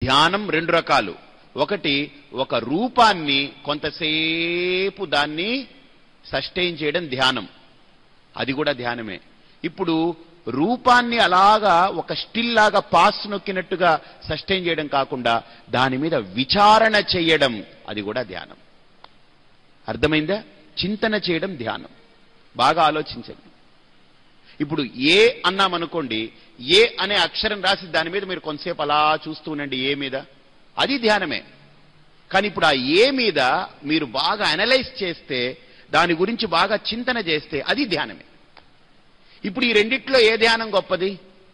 ధ్యానం రెండు రకాలు ఒకటి ఒక రూపాన్ని కొంతసేపు దాన్ని సస్టైన్ చేయడం ధ్యానం అది కూడా ధ్యానమే ఇప్పుడు రూపాన్ని అలాగా ఒక స్టిల్ లాగా పాస్ నొక్కినట్టుగా సస్టైన్ చేయడం కాకుండా దాని మీద విచారణ చేయడం అది కూడా ధ్యానం అర్థమైందా చింతన చేయడం ధ్యానం బాగా ఆలోచించండి ఇప్పుడు ఏ అన్నామనుకోండి ఏ అనే అక్షరం రాసి దాని మీద మీరు కొంతసేపు అలా చూస్తూ ఉండండి ఏ మీద అది ధ్యానమే కానీ ఇప్పుడు ఆ ఏ మీద మీరు బాగా అనలైజ్ చేస్తే దాని గురించి బాగా చింతన చేస్తే అది ధ్యానమే ఇప్పుడు ఈ రెండిట్లో ఏ ధ్యానం గొప్పది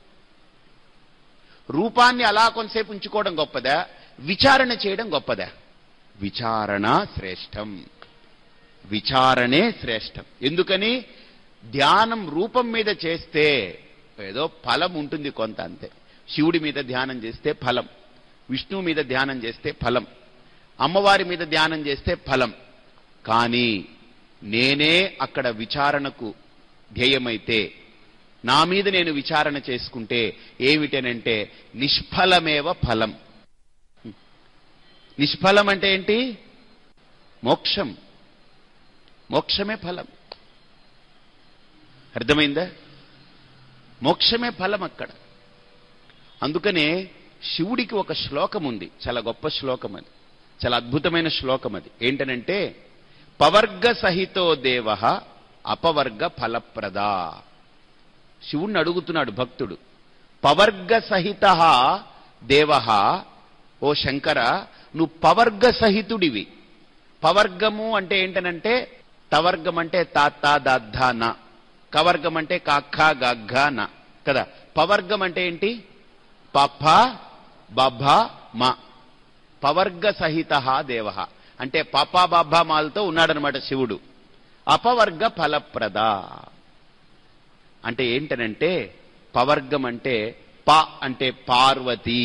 రూపాన్ని అలా కొంతసేపు ఉంచుకోవడం గొప్పదా విచారణ చేయడం గొప్పదా విచారణ శ్రేష్టం విచారణే శ్రేష్టం ఎందుకని ధ్యానం రూపం మీద చేస్తే ఏదో ఫలం ఉంటుంది కొంత అంతే శివుడి మీద ధ్యానం చేస్తే ఫలం విష్ణువు మీద ధ్యానం చేస్తే ఫలం అమ్మవారి మీద ధ్యానం చేస్తే ఫలం కానీ నేనే అక్కడ విచారణకు ధ్యేయమైతే నా మీద నేను విచారణ చేసుకుంటే ఏమిటనంటే నిష్ఫలమేవ ఫలం నిష్ఫలం అంటే ఏంటి మోక్షం మోక్షమే ఫలం అర్థమైందా మోక్షమే ఫలం అక్కడ అందుకనే శివుడికి ఒక శ్లోకం ఉంది చాలా గొప్ప శ్లోకం అది చాలా అద్భుతమైన శ్లోకం అది ఏంటనంటే పవర్గ సహితో దేవ అపవర్గ ఫలప్రదా శివుణ్ణి అడుగుతున్నాడు భక్తుడు పవర్గ సహిత దేవ ఓ శంకర నువ్వు పవర్గ సహితుడివి పవర్గము అంటే ఏంటనంటే తవర్గం అంటే తాత దద్ధ నా కవర్గం అంటే కాఖ గగ్గ నా కదా పవర్గం అంటే ఏంటి పఫ బభ మ పవర్గ సహిత దేవ అంటే పప బభ మాలతో ఉన్నాడనమాట శివుడు అపవర్గ ఫలప్రద అంటే ఏంటనంటే పవర్గం అంటే ప అంటే పార్వతి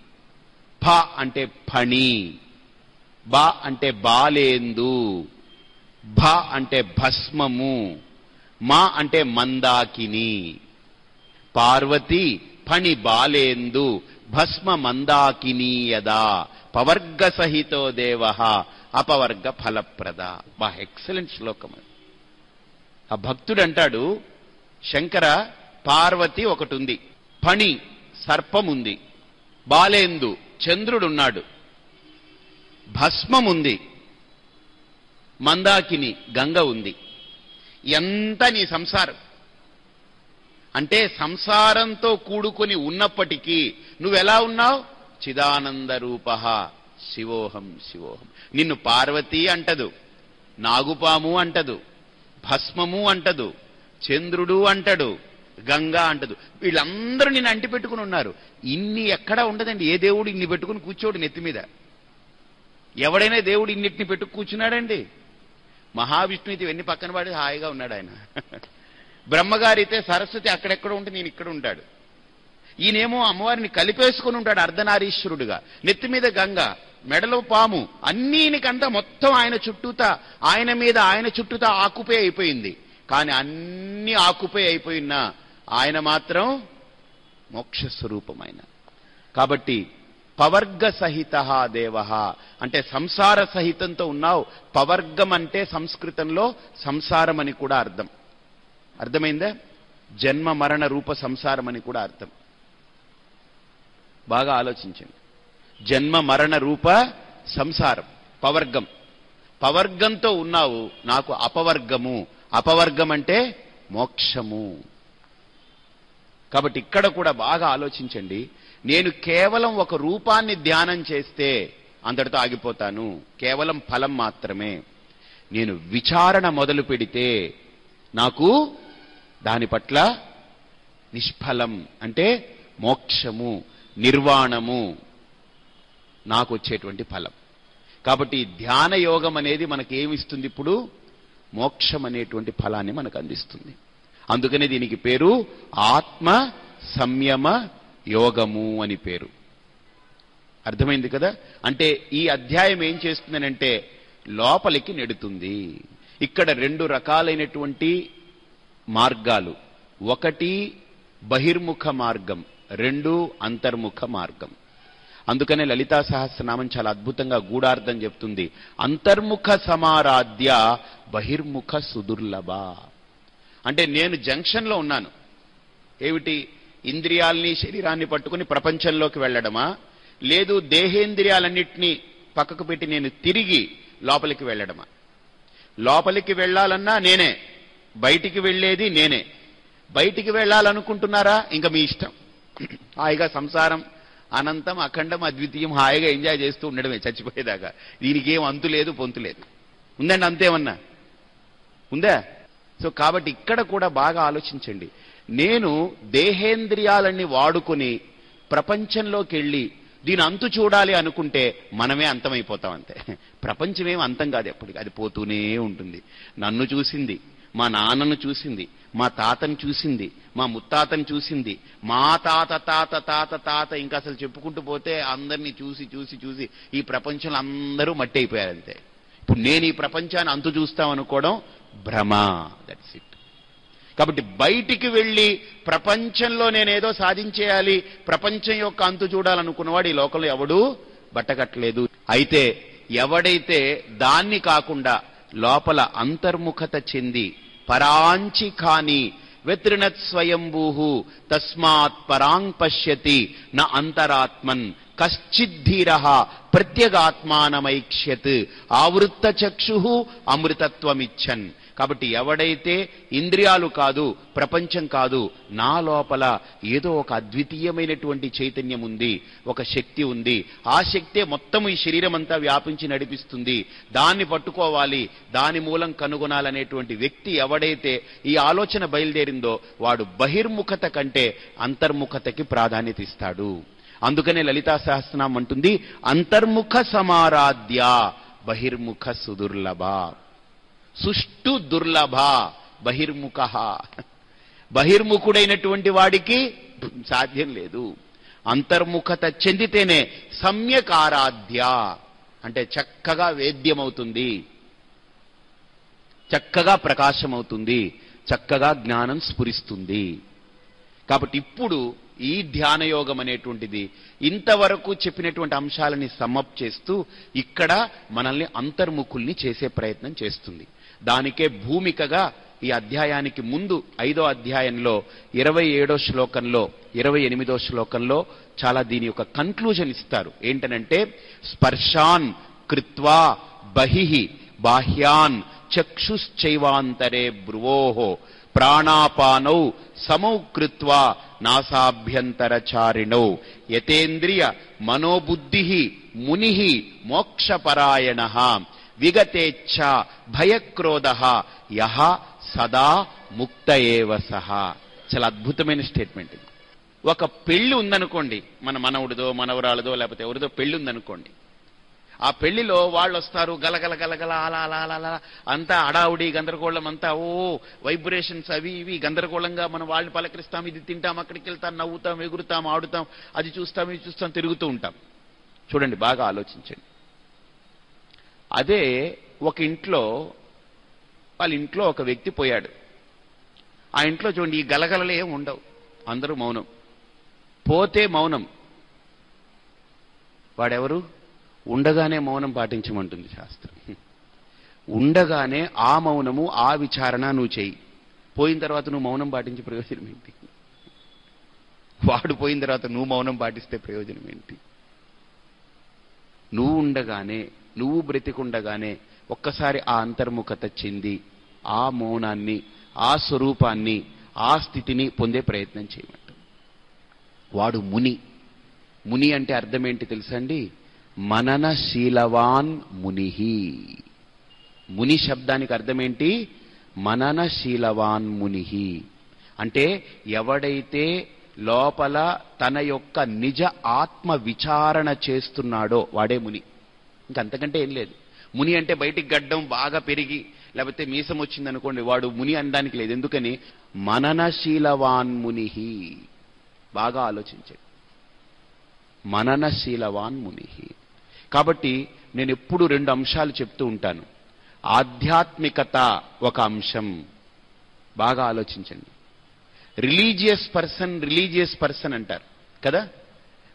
ఫ అంటే ఫణి బ అంటే బాలేందు భ అంటే భస్మము మా అంటే మందాకిని పార్వతి ఫణి బాలేందు భస్మ మందాకిని యదా పవర్గ సహితో దేవ అపవర్గ ఫలప్రద బా ఎక్సలెంట్ శ్లోకం అది ఆ భక్తుడు అంటాడు శంకర పార్వతి ఒకటి ఉంది ఫణి సర్పం ఉంది బాలేందు చంద్రుడున్నాడు భస్మం ఉంది మందాకిని గంగ ఉంది ఎంత నీ సంసారం అంటే సంసారంతో కూడుకొని ఉన్నప్పటికీ నువ్వెలా ఉన్నావు చిదానంద రూప శివోహం శివోహం నిన్ను పార్వతి అంటదు నాగుపాము అంటదు భస్మము అంటదు చంద్రుడు అంటడు గంగా అంటదు వీళ్ళందరూ నిన్ను అంటి పెట్టుకుని ఉన్నారు ఇన్ని ఎక్కడా ఉండదండి ఏ దేవుడు ఇన్ని పెట్టుకుని కూర్చోడు నెత్తి మీద ఎవడైనా దేవుడు ఇన్నిటిని పెట్టు కూర్చున్నాడండి మహావిష్ణువు ఇవన్నీ పక్కన పడి హాయిగా ఉన్నాడు ఆయన బ్రహ్మగారి అయితే సరస్వతి అక్కడెక్కడ ఉంటే నేను ఇక్కడ ఉంటాడు ఈయనేమో అమ్మవారిని కలిపేసుకుని ఉంటాడు అర్ధనారీశ్వరుడుగా నెత్తి మీద గంగ మెడలో పాము అన్నీనికంతా మొత్తం ఆయన చుట్టూతా ఆయన మీద ఆయన చుట్టూతా ఆకుపే అయిపోయింది కానీ అన్ని ఆకుపే అయిపోయినా ఆయన మాత్రం మోక్షస్వరూపమైన కాబట్టి పవర్గ సహిత దేవ అంటే సంసార సహితంతో ఉన్నావు పవర్గం అంటే సంస్కృతంలో సంసారం అని కూడా అర్థం అర్థమైందా జన్మ మరణ రూప సంసారం అని కూడా అర్థం బాగా ఆలోచించండి జన్మ మరణ రూప సంసారం పవర్గం పవర్గంతో ఉన్నావు నాకు అపవర్గము అపవర్గం అంటే మోక్షము కాబట్టి ఇక్కడ కూడా బాగా ఆలోచించండి నేను కేవలం ఒక రూపాన్ని ధ్యానం చేస్తే అంతటితో ఆగిపోతాను కేవలం ఫలం మాత్రమే నేను విచారణ మొదలు పెడితే నాకు దాని పట్ల నిష్ఫలం అంటే మోక్షము నిర్వాణము నాకు వచ్చేటువంటి ఫలం కాబట్టి ఈ ధ్యాన యోగం అనేది మనకి ఏమిస్తుంది ఇప్పుడు మోక్షం అనేటువంటి ఫలాన్ని మనకు అందిస్తుంది అందుకనే దీనికి పేరు ఆత్మ సంయమ యోగము అని పేరు అర్థమైంది కదా అంటే ఈ అధ్యాయం ఏం చేస్తుందనంటే లోపలికి నెడుతుంది ఇక్కడ రెండు రకాలైనటువంటి మార్గాలు ఒకటి బహిర్ముఖ మార్గం రెండు అంతర్ముఖ మార్గం అందుకనే లలితా సహస్రనామం చాలా అద్భుతంగా గూఢార్థం చెప్తుంది అంతర్ముఖ సమారాధ్య బహిర్ముఖ సుదుర్లభ అంటే నేను జంక్షన్లో ఉన్నాను ఏమిటి ఇంద్రియాల్ని శరీరాన్ని పట్టుకుని ప్రపంచంలోకి వెళ్ళడమా లేదు దేహేంద్రియాలన్నింటినీ పక్కకు పెట్టి నేను తిరిగి లోపలికి వెళ్ళడమా లోపలికి వెళ్ళాలన్నా నేనే బయటికి వెళ్ళేది నేనే బయటికి వెళ్ళాలనుకుంటున్నారా ఇంకా మీ ఇష్టం హాయిగా సంసారం అనంతం అఖండం అద్వితీయం హాయిగా ఎంజాయ్ చేస్తూ ఉండడమే చచ్చిపోయేదాకా దీనికి ఏం అంతు లేదు పొంతు లేదు ఉందండి అంతేమన్నా ఉందా సో కాబట్టి ఇక్కడ కూడా బాగా ఆలోచించండి నేను దేహేంద్రియాలన్నీ వాడుకొని ప్రపంచంలోకి వెళ్ళి దీని అంతు చూడాలి అనుకుంటే మనమే అంతమైపోతాం అంతే ప్రపంచమేం అంతం కాదు ఎప్పటికీ అది పోతూనే ఉంటుంది నన్ను చూసింది మా నాన్నను చూసింది మా తాతను చూసింది మా ముత్తాతను చూసింది మా తాత తాత తాత తాత ఇంకా అసలు చెప్పుకుంటూ పోతే అందరినీ చూసి చూసి చూసి ఈ ప్రపంచంలో అందరూ మట్టి అయిపోయారు అంతే ఇప్పుడు నేను ఈ ప్రపంచాన్ని అంతు చూస్తాం అనుకోవడం భ్రమ దట్స్ ఇట్ కాబట్టి బయటికి వెళ్ళి ప్రపంచంలో నేనేదో సాధించేయాలి ప్రపంచం యొక్క అంతు చూడాలనుకున్నవాడు ఈ లోకంలో ఎవడూ బట్టకట్టలేదు అయితే ఎవడైతే దాన్ని కాకుండా లోపల అంతర్ముఖత చెంది పరాంచి కాని వెత్రినత్ స్వయంభూ తస్మాత్ పరాంగ్ పశ్యతి న అంతరాత్మన్ కశ్చిద్ధీర ప్రత్యేగాత్మానమైక్ష్యత్ ఆవృత్త చక్షు అమృతత్వమిచ్చన్ కాబట్టి ఎవడైతే ఇంద్రియాలు కాదు ప్రపంచం కాదు నా లోపల ఏదో ఒక అద్వితీయమైనటువంటి చైతన్యం ఉంది ఒక శక్తి ఉంది ఆ శక్తే మొత్తం ఈ శరీరం అంతా వ్యాపించి నడిపిస్తుంది దాన్ని పట్టుకోవాలి దాని మూలం కనుగొనాలనేటువంటి వ్యక్తి ఎవడైతే ఈ ఆలోచన బయలుదేరిందో వాడు బహిర్ముఖత కంటే అంతర్ముఖతకి ప్రాధాన్యత ఇస్తాడు అందుకనే లలితా సహస్రనామం అంటుంది అంతర్ముఖ సమారాధ్య బహిర్ముఖ సుదుర్లభ సుష్టు దుర్లభ బహిర్ముఖ బహిర్ముఖుడైనటువంటి వాడికి సాధ్యం లేదు అంతర్ముఖత చెందితేనే సమ్యక్ ఆరాధ్య అంటే చక్కగా వేద్యమవుతుంది చక్కగా ప్రకాశమవుతుంది చక్కగా జ్ఞానం స్ఫురిస్తుంది కాబట్టి ఇప్పుడు ఈ ధ్యానయోగం అనేటువంటిది ఇంతవరకు చెప్పినటువంటి అంశాలని సమ్మప్ చేస్తూ ఇక్కడ మనల్ని అంతర్ముఖుల్ని చేసే ప్రయత్నం చేస్తుంది దానికే భూమికగా ఈ అధ్యాయానికి ముందు ఐదో అధ్యాయంలో ఇరవై ఏడో శ్లోకంలో ఇరవై ఎనిమిదో శ్లోకంలో చాలా దీని యొక్క కన్క్లూజన్ ఇస్తారు ఏంటనంటే స్పర్శాన్ కృత్వా బహి బాహ్యాన్ చక్షుశ్చైవాంతరే భ్రువోహో ప్రాణాపానౌ సమౌ కృత్వా నాసాభ్యంతరచారిణౌ యతేంద్రియ మనోబుద్ధి ముని మోక్షపరాయణ విగతేచ్ఛ భయక్రోధ యహ సదా ముక్త ఏవ సహ చాలా అద్భుతమైన స్టేట్మెంట్ ఇది ఒక పెళ్లి ఉందనుకోండి మన మనవుడిదో మనవరాలదో లేకపోతే ఎవరిదో పెళ్లి ఉందనుకోండి ఆ పెళ్లిలో వాళ్ళు వస్తారు గలగల గలగల అలా అలా అలా అలా అంతా అడావుడి గందరగోళం అంతా ఓ వైబ్రేషన్స్ అవి ఇవి గందరగోళంగా మనం వాళ్ళని పలకరిస్తాం ఇది తింటాం అక్కడికి వెళ్తాం నవ్వుతాం ఎగురుతాం ఆడుతాం అది చూస్తాం ఇది చూస్తాం తిరుగుతూ ఉంటాం చూడండి బాగా ఆలోచించండి అదే ఒక ఇంట్లో వాళ్ళ ఇంట్లో ఒక వ్యక్తి పోయాడు ఆ ఇంట్లో చూడండి ఈ గలగలలు ఏం ఉండవు అందరూ మౌనం పోతే మౌనం వాడెవరు ఉండగానే మౌనం పాటించమంటుంది శాస్త్రం ఉండగానే ఆ మౌనము ఆ విచారణ నువ్వు చెయ్యి పోయిన తర్వాత నువ్వు మౌనం పాటించే ప్రయోజనం ఏంటి వాడు పోయిన తర్వాత నువ్వు మౌనం పాటిస్తే ప్రయోజనం ఏంటి నువ్వు ఉండగానే నువ్వు బ్రతికుండగానే ఒక్కసారి ఆ అంతర్ముఖత చెంది ఆ మౌనాన్ని ఆ స్వరూపాన్ని ఆ స్థితిని పొందే ప్రయత్నం చేయమంట వాడు ముని ముని అంటే అర్థం ఏంటి తెలుసండి మననశీలవాన్ మునిహి ముని శబ్దానికి అర్థమేంటి మననశీలవాన్ మునిహి అంటే ఎవడైతే లోపల తన యొక్క నిజ ఆత్మ విచారణ చేస్తున్నాడో వాడే ముని ఇంకంతకంటే ఏం లేదు ముని అంటే బయటికి గడ్డం బాగా పెరిగి లేకపోతే మీసం వచ్చింది అనుకోండి వాడు ముని అనడానికి లేదు ఎందుకని మననశీలవాన్ మునిహి బాగా ఆలోచించండి మననశీలవాన్ మునిహి కాబట్టి నేను ఎప్పుడు రెండు అంశాలు చెప్తూ ఉంటాను ఆధ్యాత్మికత ఒక అంశం బాగా ఆలోచించండి రిలీజియస్ పర్సన్ రిలీజియస్ పర్సన్ అంటారు కదా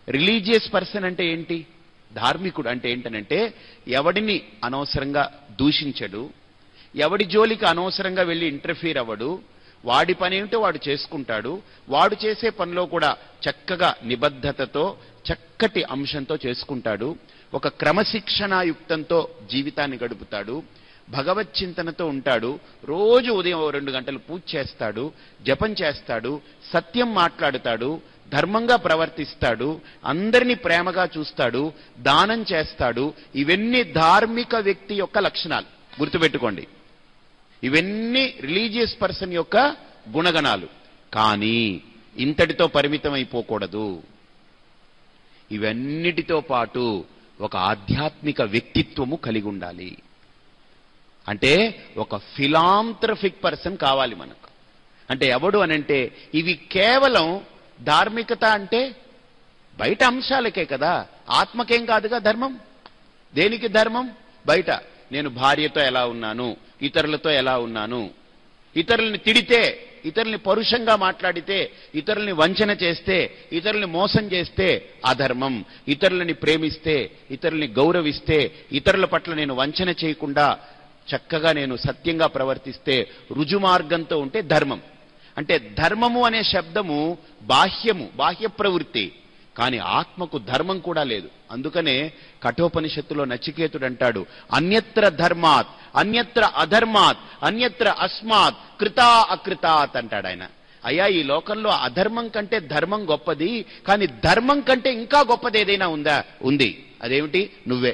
రిలీజియస్ పర్సన్ అంటే ఏంటి ధార్మికుడు అంటే ఏంటనంటే ఎవడిని అనవసరంగా దూషించడు ఎవడి జోలికి అనవసరంగా వెళ్ళి ఇంటర్ఫీర్ అవ్వడు వాడి పని ఏమిటో వాడు చేసుకుంటాడు వాడు చేసే పనిలో కూడా చక్కగా నిబద్ధతతో చక్కటి అంశంతో చేసుకుంటాడు ఒక క్రమశిక్షణాయుక్తంతో జీవితాన్ని గడుపుతాడు భగవత్ చింతనతో ఉంటాడు రోజు ఉదయం ఓ రెండు గంటలు పూజ చేస్తాడు జపం చేస్తాడు సత్యం మాట్లాడుతాడు ధర్మంగా ప్రవర్తిస్తాడు అందరినీ ప్రేమగా చూస్తాడు దానం చేస్తాడు ఇవన్నీ ధార్మిక వ్యక్తి యొక్క లక్షణాలు గుర్తుపెట్టుకోండి ఇవన్నీ రిలీజియస్ పర్సన్ యొక్క గుణగణాలు కానీ ఇంతటితో పరిమితం అయిపోకూడదు ఇవన్నిటితో పాటు ఒక ఆధ్యాత్మిక వ్యక్తిత్వము కలిగి ఉండాలి అంటే ఒక ఫిలాంథ్రఫిక్ పర్సన్ కావాలి మనకు అంటే ఎవడు అనంటే ఇవి కేవలం ధార్మికత అంటే బయట అంశాలకే కదా ఆత్మకేం కాదుగా ధర్మం దేనికి ధర్మం బయట నేను భార్యతో ఎలా ఉన్నాను ఇతరులతో ఎలా ఉన్నాను ఇతరుల్ని తిడితే ఇతరుల్ని పరుషంగా మాట్లాడితే ఇతరుల్ని వంచన చేస్తే ఇతరుల్ని మోసం చేస్తే అధర్మం ఇతరులని ప్రేమిస్తే ఇతరుల్ని గౌరవిస్తే ఇతరుల పట్ల నేను వంచన చేయకుండా చక్కగా నేను సత్యంగా ప్రవర్తిస్తే రుజుమార్గంతో ఉంటే ధర్మం అంటే ధర్మము అనే శబ్దము బాహ్యము బాహ్య ప్రవృత్తి కానీ ఆత్మకు ధర్మం కూడా లేదు అందుకనే కఠోపనిషత్తులో నచికేతుడు అంటాడు అన్యత్ర ధర్మాత్ అన్యత్ర అధర్మాత్ అన్యత్ర అస్మాత్ కృతా అకృతాత్ అంటాడు ఆయన అయ్యా ఈ లోకంలో అధర్మం కంటే ధర్మం గొప్పది కానీ ధర్మం కంటే ఇంకా గొప్పది ఏదైనా ఉందా ఉంది అదేమిటి నువ్వే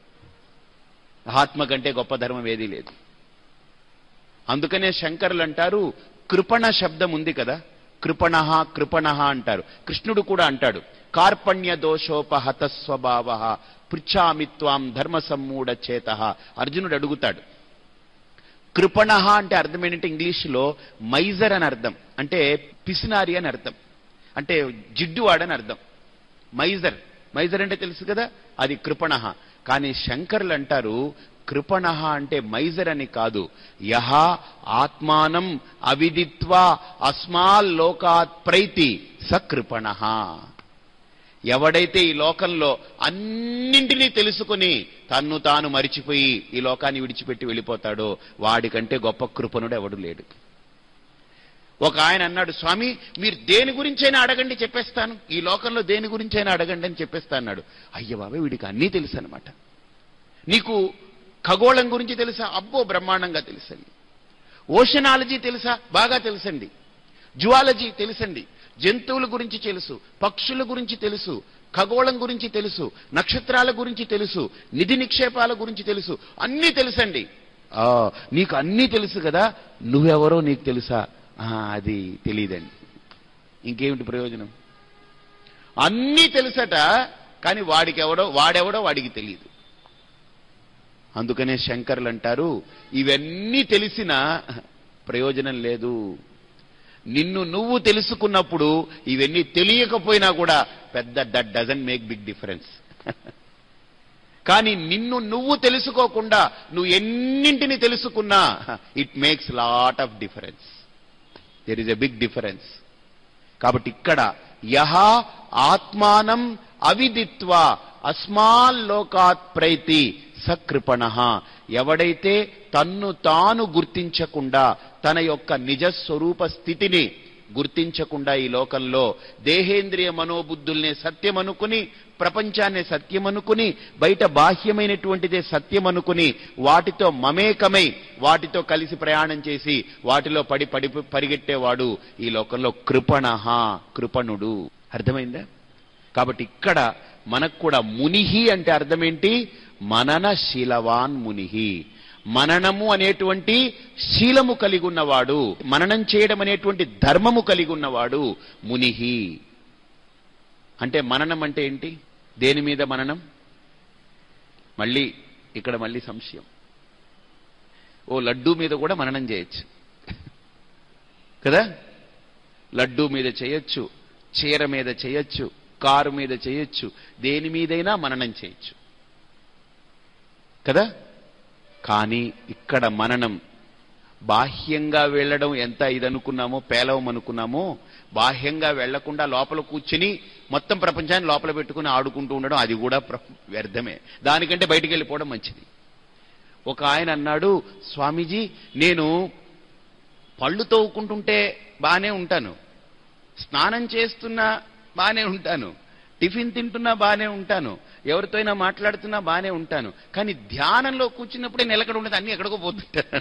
ఆత్మ కంటే గొప్ప ధర్మం ఏదీ లేదు అందుకనే శంకరులు అంటారు కృపణ శబ్దం ఉంది కదా కృపణ కృపణ అంటారు కృష్ణుడు కూడా అంటాడు కార్పణ్య దోషోపహత స్వభావ పృచ్ఛామిత్వాం ధర్మ సమ్మూఢ చేత అర్జునుడు అడుగుతాడు కృపణ అంటే అర్థం ఏంటంటే ఇంగ్లీష్లో మైజర్ అని అర్థం అంటే పిసినారి అని అర్థం అంటే జిడ్డువాడని అర్థం మైజర్ మైజర్ అంటే తెలుసు కదా అది కృపణ కానీ శంకర్లు అంటారు కృపణ అంటే మైజర్ అని కాదు యహ ఆత్మానం అవిదిత్వా అస్మాల్ లోకాత్ ప్రైతి సకృపణ ఎవడైతే ఈ లోకంలో అన్నింటినీ తెలుసుకుని తన్ను తాను మరిచిపోయి ఈ లోకాన్ని విడిచిపెట్టి వెళ్ళిపోతాడో వాడికంటే గొప్ప కృపణుడు ఎవడు లేడు ఒక ఆయన అన్నాడు స్వామి మీరు దేని గురించైనా అడగండి చెప్పేస్తాను ఈ లోకంలో దేని గురించైనా అడగండి అని చెప్పేస్తా అన్నాడు అయ్య బాబాయ్ వీడికి అన్నీ తెలుసు అనమాట నీకు ఖగోళం గురించి తెలుసా అబ్బో బ్రహ్మాండంగా తెలుసండి ఓషనాలజీ తెలుసా బాగా తెలుసండి జువాలజీ తెలుసండి జంతువుల గురించి తెలుసు పక్షుల గురించి తెలుసు ఖగోళం గురించి తెలుసు నక్షత్రాల గురించి తెలుసు నిధి నిక్షేపాల గురించి తెలుసు అన్నీ తెలుసండి ఆ, నీకు అన్నీ తెలుసు కదా నువ్వెవరో నీకు తెలుసా ఆ, అది తెలియదండి ఇంకేమిటి ప్రయోజనం అన్నీ తెలుసట కానీ వాడికి ఎవడో వాడెవడో వాడికి తెలియదు అందుకనే శంకర్లు అంటారు ఇవన్నీ తెలిసినా ప్రయోజనం లేదు నిన్ను నువ్వు తెలుసుకున్నప్పుడు ఇవన్నీ తెలియకపోయినా కూడా పెద్ద that doesn't make big difference కానీ నిన్ను నువ్వు తెలుసుకోకుండా నువ్వు ఎన్నింటిని తెలుసుకున్నా it makes lot of difference there is a big difference కాబట్టి ఇక్కడ యహ ఆత్మానం అవిదిత్వా అస్మాల్లోకాత్ ప్రైతి సకృపణ ఎవడైతే తన్ను తాను గుర్తించకుండా తన యొక్క నిజ స్వరూప స్థితిని గుర్తించకుండా ఈ లోకంలో దేహేంద్రియ మనోబుద్ధుల్ని సత్యమనుకుని ప్రపంచాన్ని సత్యమనుకుని బయట బాహ్యమైనటువంటిదే సత్యమనుకుని వాటితో మమేకమై వాటితో కలిసి ప్రయాణం చేసి వాటిలో పడి పడి పరిగెట్టేవాడు ఈ లోకంలో కృపణ కృపణుడు అర్థమైందా కాబట్టి ఇక్కడ మనకు కూడా మునిహి అంటే అర్థమేంటి మననశీలవాన్ మునిహి మననము అనేటువంటి శీలము కలిగి ఉన్నవాడు మననం చేయడం అనేటువంటి ధర్మము కలిగి ఉన్నవాడు మునిహి అంటే మననం అంటే ఏంటి దేని మీద మననం మళ్ళీ ఇక్కడ మళ్ళీ సంశయం ఓ లడ్డూ మీద కూడా మననం చేయొచ్చు కదా లడ్డూ మీద చేయొచ్చు చీర మీద చేయొచ్చు కారు మీద చేయొచ్చు దేని మీదైనా మననం చేయొచ్చు కదా కానీ ఇక్కడ మననం బాహ్యంగా వెళ్ళడం ఎంత ఇదనుకున్నామో పేలవం అనుకున్నామో బాహ్యంగా వెళ్లకుండా లోపల కూర్చుని మొత్తం ప్రపంచాన్ని లోపల పెట్టుకుని ఆడుకుంటూ ఉండడం అది కూడా ప్ర- వ్యర్థమే దానికంటే బయటికి వెళ్ళిపోవడం మంచిది ఒక ఆయన అన్నాడు స్వామీజీ నేను పళ్ళు తవ్వుకుంటుంటే బానే ఉంటాను స్నానం చేస్తున్నా బానే ఉంటాను టిఫిన్ తింటున్నా బానే ఉంటాను ఎవరితో అయినా మాట్లాడుతున్నా బానే ఉంటాను కానీ ధ్యానంలో కూర్చున్నప్పుడే నిలకడ ఉండదు అన్ని ఎక్కడికో పోతుంటాను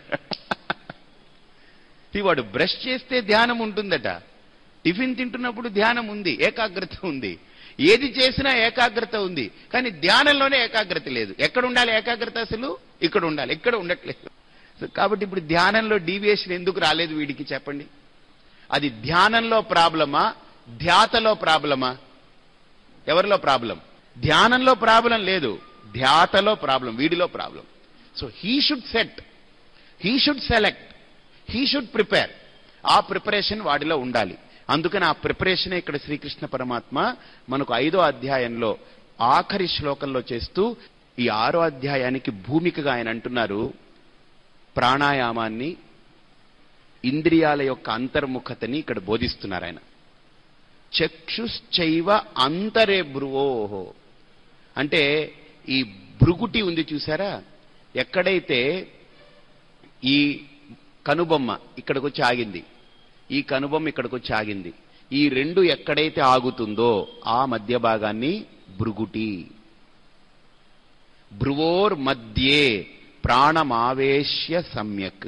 ఈ వాడు బ్రష్ చేస్తే ధ్యానం ఉంటుందట టిఫిన్ తింటున్నప్పుడు ధ్యానం ఉంది ఏకాగ్రత ఉంది ఏది చేసినా ఏకాగ్రత ఉంది కానీ ధ్యానంలోనే ఏకాగ్రత లేదు ఎక్కడ ఉండాలి ఏకాగ్రత అసలు ఇక్కడ ఉండాలి ఎక్కడ ఉండట్లేదు సో కాబట్టి ఇప్పుడు ధ్యానంలో డీవియేషన్ ఎందుకు రాలేదు వీడికి చెప్పండి అది ధ్యానంలో ప్రాబ్లమా ధ్యాతలో ప్రాబ్లమా ఎవరిలో ప్రాబ్లం ధ్యానంలో ప్రాబ్లం లేదు ధ్యాతలో ప్రాబ్లం వీడిలో problem so he should set he should select he should prepare ఆ ప్రిపరేషన్ వాడిలో ఉండాలి అందుకని ఆ ప్రిపరేషన్ ఇక్కడ శ్రీకృష్ణ పరమాత్మ మనకు ఐదో అధ్యాయంలో ఆఖరి శ్లోకంలో చేస్తూ ఈ ఆరో అధ్యాయానికి భూమికగా ఆయన అంటున్నారు ప్రాణాయామాన్ని ఇంద్రియాల యొక్క అంతర్ముఖతని ఇక్కడ బోధిస్తున్నారు ఆయన చక్షుశ్చైవ అంతరే భ్రువోహో అంటే ఈ భృగుటి ఉంది చూసారా ఎక్కడైతే ఈ కనుబొమ్మ ఇక్కడికి వచ్చి ఆగింది ఈ కనుబొమ్మ ఇక్కడికి వచ్చి ఆగింది ఈ రెండు ఎక్కడైతే ఆగుతుందో ఆ మధ్య భాగాన్ని భృగుటి భ్రువోర్ మధ్యే ప్రాణమావేశ్య సమ్యక్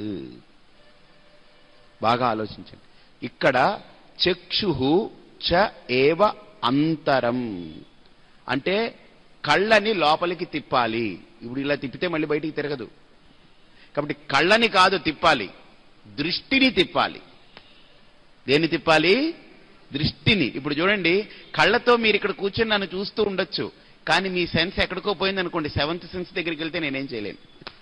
బాగా ఆలోచించండి ఇక్కడ చక్షు చ ఏవ అంతరం అంటే కళ్ళని లోపలికి తిప్పాలి ఇప్పుడు ఇలా తిప్పితే మళ్ళీ బయటికి తిరగదు కాబట్టి కళ్ళని కాదు తిప్పాలి దృష్టిని తిప్పాలి దేన్ని తిప్పాలి దృష్టిని ఇప్పుడు చూడండి కళ్ళతో మీరు ఇక్కడ కూర్చొని నన్ను చూస్తూ ఉండొచ్చు కానీ మీ సెన్స్ ఎక్కడికో పోయింది అనుకోండి సెవెంత్ సెన్స్ దగ్గరికి వెళ్తే నేనేం చేయలేను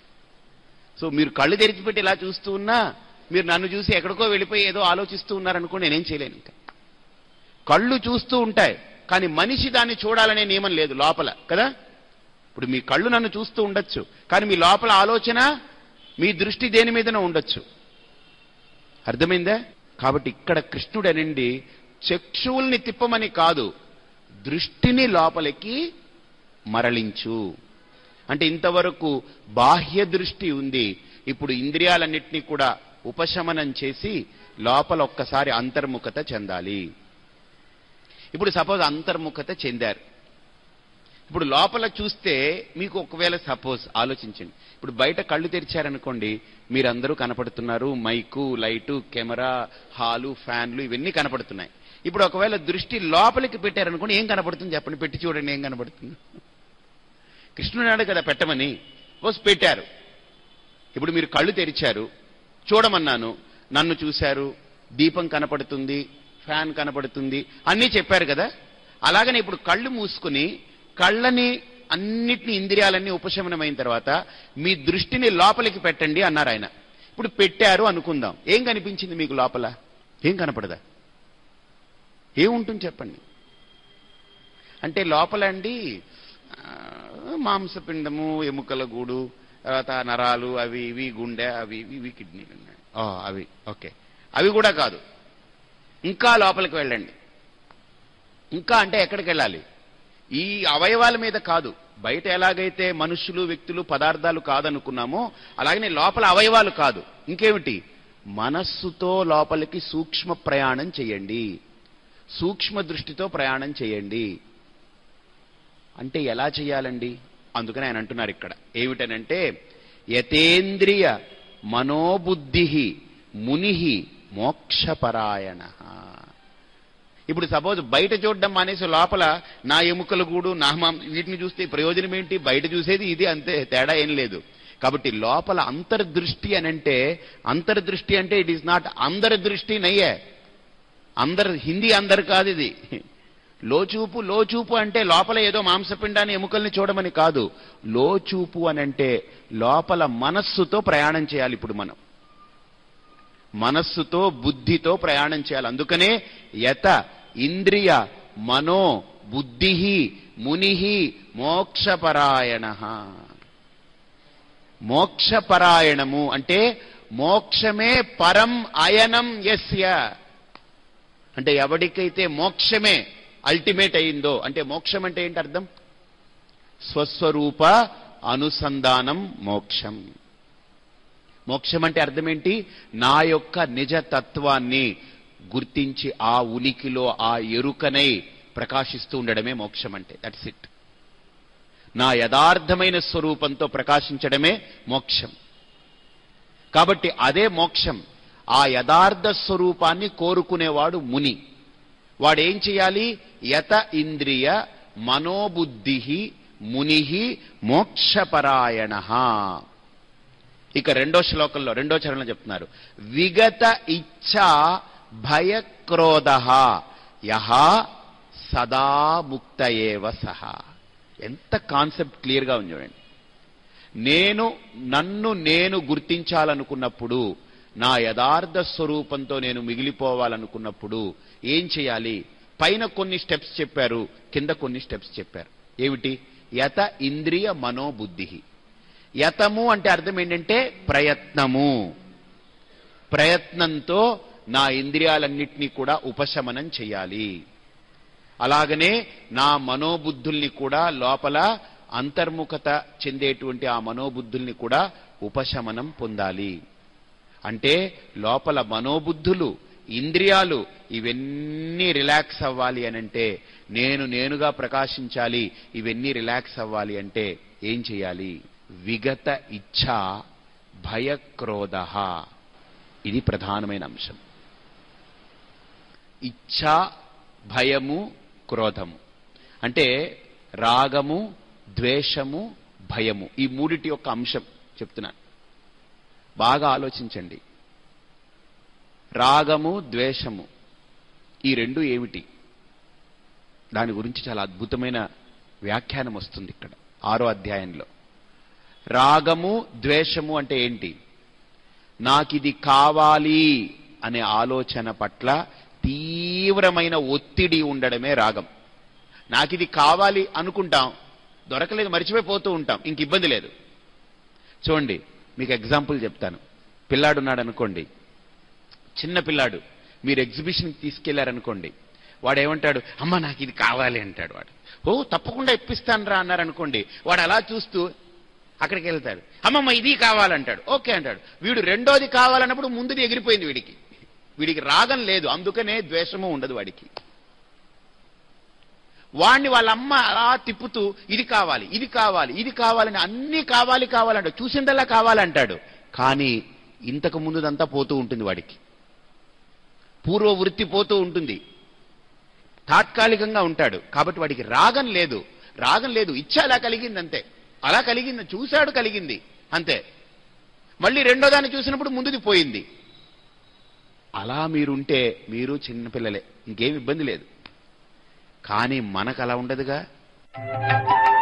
సో మీరు కళ్ళు తెరిచిపెట్టి ఇలా చూస్తూ ఉన్నా మీరు నన్ను చూసి ఎక్కడికో వెళ్ళిపోయి ఏదో ఆలోచిస్తూ ఉన్నారనుకోండి నేనేం చేయలేను ఇంకా కళ్ళు చూస్తూ ఉంటాయి కానీ మనిషి దాన్ని చూడాలనే నియమం లేదు లోపల కదా ఇప్పుడు మీ కళ్ళు నన్ను చూస్తూ ఉండొచ్చు కానీ మీ లోపల ఆలోచన మీ దృష్టి దేని మీదనో ఉండొచ్చు అర్థమైందా కాబట్టి ఇక్కడ కృష్ణుడు అనండి చక్షువుల్ని తిప్పమని కాదు దృష్టిని లోపలికి మరలించు అంటే ఇంతవరకు బాహ్య దృష్టి ఉంది ఇప్పుడు ఇంద్రియాలన్నింటినీ కూడా ఉపశమనం చేసి లోపల ఒక్కసారి అంతర్ముఖత చెందాలి ఇప్పుడు సపోజ్ అంతర్ముఖత చెందారు ఇప్పుడు లోపల చూస్తే మీకు ఒకవేళ సపోజ్ ఆలోచించండి ఇప్పుడు బయట కళ్ళు తెరిచారనుకోండి మీరందరూ కనపడుతున్నారు మైకు లైటు కెమెరా హాలు ఫ్యాన్లు ఇవన్నీ కనపడుతున్నాయి ఇప్పుడు ఒకవేళ దృష్టి లోపలికి పెట్టారనుకోండి ఏం కనపడుతుంది చెప్పండి పెట్టి చూడండి ఏం కనపడుతుంది కృష్ణుడు నాడు కదా పెట్టమని సపోజ్ పెట్టారు ఇప్పుడు మీరు కళ్ళు తెరిచారు చూడమన్నాను నన్ను చూశారు దీపం కనపడుతుంది ఫ్యాన్ కనపడుతుంది అన్నీ చెప్పారు కదా అలాగనే ఇప్పుడు కళ్ళు మూసుకుని కళ్ళని అన్నిటిని ఇంద్రియాలన్నీ ఉపశమనమైన తర్వాత మీ దృష్టిని లోపలికి పెట్టండి అన్నారు ఆయన ఇప్పుడు పెట్టారు అనుకుందాం ఏం కనిపించింది మీకు లోపల ఏం కనపడదా ఏముంటుంది చెప్పండి అంటే లోపల అండి ఆ, మాంసపిండము ఎముకల గూడు తర్వాత నరాలు అవి ఇవి గుండె అవి ఇవి ఇవి కిడ్నీలు ఉన్నాయి ఆ, అవి ఓకే అవి కూడా కాదు ఇంకా లోపలికి వెళ్ళండి ఇంకా అంటే ఎక్కడికి వెళ్ళాలి ఈ అవయవాల మీద కాదు బయట ఎలాగైతే మనుషులు వ్యక్తులు పదార్థాలు కాదనుకున్నామో అలాగనే లోపల అవయవాలు కాదు ఇంకేమిటి మనస్సుతో లోపలికి సూక్ష్మ ప్రయాణం చేయండి సూక్ష్మ దృష్టితో ప్రయాణం చేయండి అంటే ఎలా చేయాలండి అందుకని ఆయన అంటున్నారు ఇక్కడ ఏమిటనంటే యతేంద్రియ మనోబుద్ధి ముని మోక్షపరాయణ ఇప్పుడు సపోజ్ బయట చూడడం మానేసి లోపల నా ఎముకల గూడు నా మాం వీటిని చూస్తే ప్రయోజనం ఏంటి బయట చూసేది ఇది అంతే తేడా ఏం లేదు కాబట్టి లోపల అంతర్దృష్టి అని అంటే అంతర్దృష్టి అంటే ఇట్ ఈస్ నాట్ అందరి దృష్టి నయ్యే అందరు హిందీ అందరు కాదు ఇది లోచూపు లోచూపు అంటే లోపల ఏదో మాంసపిండాన్ని ఎముకల్ని చూడమని కాదు లోచూపు అని అంటే లోపల మనస్సుతో ప్రయాణం చేయాలి ఇప్పుడు మనం మనస్సుతో బుద్ధితో ప్రయాణం చేయాలి అందుకనే యత ఇంద్రియ మనో బుద్ధి ముని మోక్షపరాయణ మోక్షపరాయణము అంటే మోక్షమే పరం అయనం యస్య అంటే ఎవడికైతే మోక్షమే అల్టిమేట్ అయిందో అంటే మోక్షం అంటే ఏంటి అర్థం స్వస్వరూప అనుసంధానం మోక్షం మోక్షం అంటే అర్థం ఏంటి నా యొక్క నిజ తత్వాన్ని గుర్తించి ఆ ఉనికిలో ఆ ఎరుకనై ప్రకాశిస్తూ ఉండడమే మోక్షం అంటే దట్స్ ఇట్ నా యథార్థమైన స్వరూపంతో ప్రకాశించడమే మోక్షం కాబట్టి అదే మోక్షం ఆ యథార్థ స్వరూపాన్ని కోరుకునేవాడు ముని వాడేం చేయాలి యత ఇంద్రియ మనోబుద్ధి ముని మోక్షపరాయణ ఇక రెండో శ్లోకంలో రెండో చరణంలో చెప్తున్నారు విగత ఇచ్ఛా భయక్రోధ యహ సదా ముక్తయేవ సహ ఎంత కాన్సెప్ట్ క్లియర్గా ఉంది చూడండి నేను నన్ను నేను గుర్తించాలనుకున్నప్పుడు నా యథార్థ స్వరూపంతో నేను మిగిలిపోవాలనుకున్నప్పుడు ఏం చేయాలి పైన కొన్ని స్టెప్స్ చెప్పారు కింద కొన్ని స్టెప్స్ చెప్పారు ఏమిటి యత ఇంద్రియ మనోబుద్ధి యతము అంటే అర్థం ఏంటంటే ప్రయత్నము ప్రయత్నంతో నా ఇంద్రియాలన్నింటినీ కూడా ఉపశమనం చేయాలి అలాగనే నా మనోబుద్ధుల్ని కూడా లోపల అంతర్ముఖత చెందేటువంటి ఆ మనోబుద్ధుల్ని కూడా ఉపశమనం పొందాలి అంటే లోపల మనోబుద్ధులు ఇంద్రియాలు ఇవన్నీ రిలాక్స్ అవ్వాలి అనంటే నేను నేనుగా ప్రకాశించాలి ఇవన్నీ రిలాక్స్ అవ్వాలి అంటే ఏం చేయాలి విగత ఇచ్ఛా భయక్రోధ ఇది ప్రధానమైన అంశం ఇచ్ఛా భయము క్రోధము అంటే రాగము ద్వేషము భయము ఈ మూడిటి యొక్క అంశం చెప్తున్నాను బాగా ఆలోచించండి రాగము ద్వేషము ఈ రెండు ఏమిటి దాని గురించి చాలా అద్భుతమైన వ్యాఖ్యానం వస్తుంది ఇక్కడ ఆరో అధ్యాయంలో రాగము ద్వేషము అంటే ఏంటి నాకిది కావాలి అనే ఆలోచన పట్ల తీవ్రమైన ఒత్తిడి ఉండడమే రాగం నాకిది కావాలి అనుకుంటాం దొరకలేదు మర్చిపోయిపోతూ ఉంటాం ఇంక ఇబ్బంది లేదు చూడండి మీకు ఎగ్జాంపుల్ చెప్తాను పిల్లాడున్నాడు అనుకోండి చిన్న పిల్లాడు మీరు ఎగ్జిబిషన్కి తీసుకెళ్లారనుకోండి వాడు ఏమంటాడు అమ్మ నాకు ఇది కావాలి అంటాడు వాడు ఓ తప్పకుండా ఇప్పిస్తాను రా అన్నారనుకోండి వాడు అలా చూస్తూ అక్కడికి వెళ్తాడు అమ్మమ్మ ఇది కావాలంటాడు ఓకే అంటాడు వీడు రెండోది కావాలన్నప్పుడు ముందుది ఎగిరిపోయింది వీడికి వీడికి రాగం లేదు అందుకనే ద్వేషము ఉండదు వాడికి వాణ్ణి వాళ్ళ అమ్మ అలా తిప్పుతూ ఇది కావాలి ఇది కావాలి ఇది కావాలని అన్నీ కావాలి కావాలంటాడు చూసిందల్లా కావాలంటాడు కానీ ఇంతకు ముందుదంతా పోతూ ఉంటుంది వాడికి పూర్వ వృత్తి పోతూ ఉంటుంది తాత్కాలికంగా ఉంటాడు కాబట్టి వాడికి రాగం లేదు రాగం లేదు ఇచ్చ అలా కలిగింది అంతే అలా కలిగింది చూశాడు కలిగింది అంతే మళ్ళీ రెండో దాన్ని చూసినప్పుడు ముందుది పోయింది అలా మీరుంటే మీరు చిన్నపిల్లలే ఇంకేం ఇబ్బంది లేదు కానీ మనకు అలా ఉండదుగా